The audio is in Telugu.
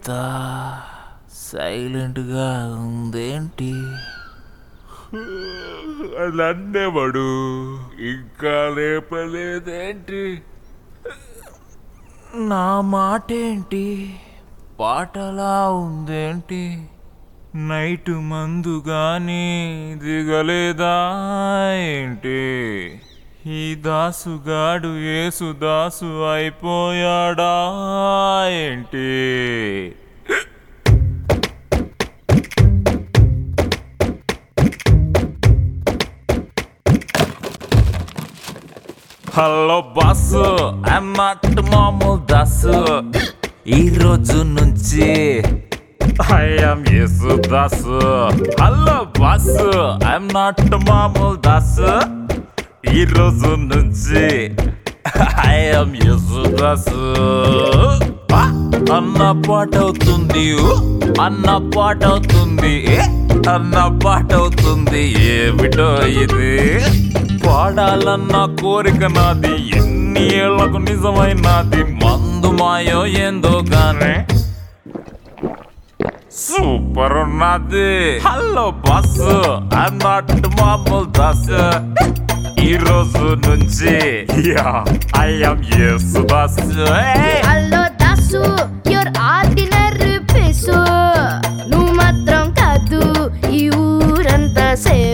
అంతా సైలెంట్గా ఉందేంటి అలా అనేవాడు ఇంకా లేపలేదేంటి నా మాటేంటి పాటలా ఉందేంటి నైట్ మందు గాని దిగలేదా ఏంటి ఈ దాసుగాడు ఏసు దాసు అయిపోయాడా ఏంటి హలో బాసు ఐమ్ నాట్ మామూలు దాసు ఈ రోజు నుంచి I'm Yesu Dasu hello boss I'm not మామూలు దాసు ఈ రోజు నుంచి ఐఎమ్ యేసు దాసు ఆ! అన్న పాట అవుతుంది ఊ! అన్న పాట అవుతుంది ఏ! అన్న పాట అవుతుంది ఏమిటో ఇది పాడాలన్న కోరిక నాది ఎన్ని ఏళ్లకు నిజమైనది మందు మాయో ఏందో గానే సూపర్ ఉన్నది హలో బాస్ ఐఎమ్ నాట్ మామూలు దాస్ ఈ రోజు నుంచి yeah I'm Yesu Das hello Dasu your ordinary face నువ్వు మాత్రం కాదు ఈ ఊరంతా సే